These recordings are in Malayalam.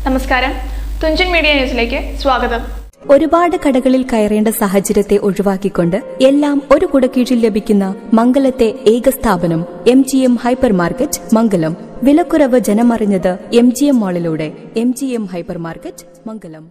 നമസ്കാരം തുഞ്ചൻ മീഡിയ ന്യൂസിലേക്ക് സ്വാഗതം ഒരുപാട് കടകളിൽ കയറേണ്ട സാഹചര്യത്തെ ഒഴിവാക്കിക്കൊണ്ട് എല്ലാം ഒരു കുടക്കീഴിൽ ലഭിക്കുന്ന മംഗലത്തെ ഏക സ്ഥാപനം M G M hypermarket Mangalam വിലക്കുറവ് ജനമറിഞ്ഞത് എം ജി എം മാളിലൂടെ M G M hypermarket Mangalam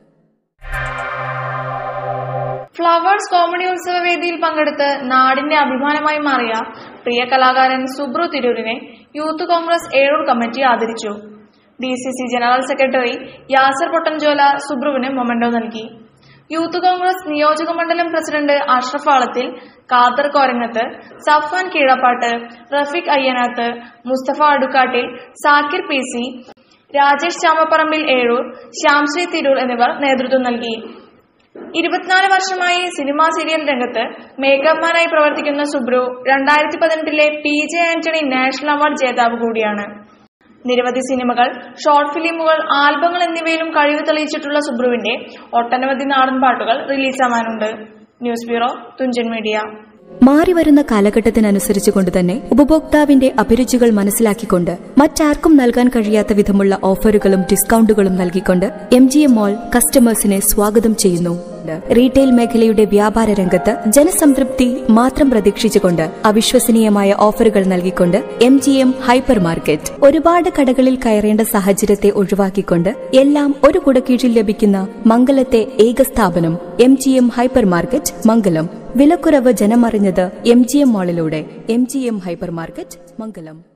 Flowers comedy ഉത്സവ വേദിയിൽ പങ്കെടുത്ത് നാടിന്റെ അഭിമാനമായി മാറിയ പ്രിയ കലാകാരൻ സുബ്രു തിരൂരിനെ യൂത്ത് കോൺഗ്രസ് ഏഴൂർ കമ്മിറ്റി ആദരിച്ചു D C C general secretary Yasar Pottanjola സുബ്രുവിന് മൊമെന്റോ നൽകി യൂത്ത് കോൺഗ്രസ് നിയോജക മണ്ഡലം president Ashraf Aalathil Khader Korangath Safan Keezhappatt Rafeeq Ayyanath Musthafa Adukkattil Sakir P C Rajesh Chamapparambil Ezhur ശ്യാംശ്രീ Tirur എന്നിവർ നേതൃത്വം നൽകി ഇരുപത്തിനാല് വർഷമായി സിനിമാ സീരിയൽ രംഗത്ത് മേക്കപ്പ് മാനായി പ്രവർത്തിക്കുന്ന സുബ്രു രണ്ടായിരത്തി പതിനെട്ടിലെ P J Antony national award ജേതാവ് കൂടിയാണ് നിരവധി സിനിമകൾ ഷോർട്ട് ഫിലിമുകൾ ആൽബങ്ങൾ എന്നിവയിലും കഴിവ് തെളിയിച്ചിട്ടുള്ള സുബ്രുവിന്റെ ഒട്ടനവധി നാടൻ പാട്ടുകൾ റിലീസാവാനുണ്ട് ന്യൂസ് ബ്യൂറോ തുഞ്ചൻ മീഡിയ മാറിവരുന്ന കാലഘട്ടത്തിനനുസരിച്ചുകൊണ്ട് തന്നെ ഉപഭോക്താവിന്റെ അഭിരുചികൾ മനസ്സിലാക്കിക്കൊണ്ട് മറ്റാർക്കും നൽകാൻ കഴിയാത്ത വിധമുള്ള ഓഫറുകളും ഡിസ്കൗണ്ടുകളും നൽകിക്കൊണ്ട് എം ജി എം മോൾ കസ്റ്റമേഴ്സിനെ സ്വാഗതം ചെയ്യുന്നു റീറ്റെയിൽ മേഖലയുടെ വ്യാപാര രംഗത്ത് ജനസംതൃപ്തി മാത്രം പ്രതീക്ഷിച്ചുകൊണ്ട് അവിശ്വസനീയമായ ഓഫറുകൾ നൽകിക്കൊണ്ട് M G M hypermarket ഒരുപാട് കടകളിൽ കയറേണ്ട സാഹചര്യത്തെ ഒഴിവാക്കിക്കൊണ്ട് എല്ലാം ഒരു കുടക്കീഴിൽ ലഭിക്കുന്ന മംഗലത്തെ ഏക സ്ഥാപനം M G M hypermarket Mangalam വിലക്കുറവ് ജനമറിഞ്ഞത് എം ജി എം മാളിലൂടെ M G M hypermarket മംഗലം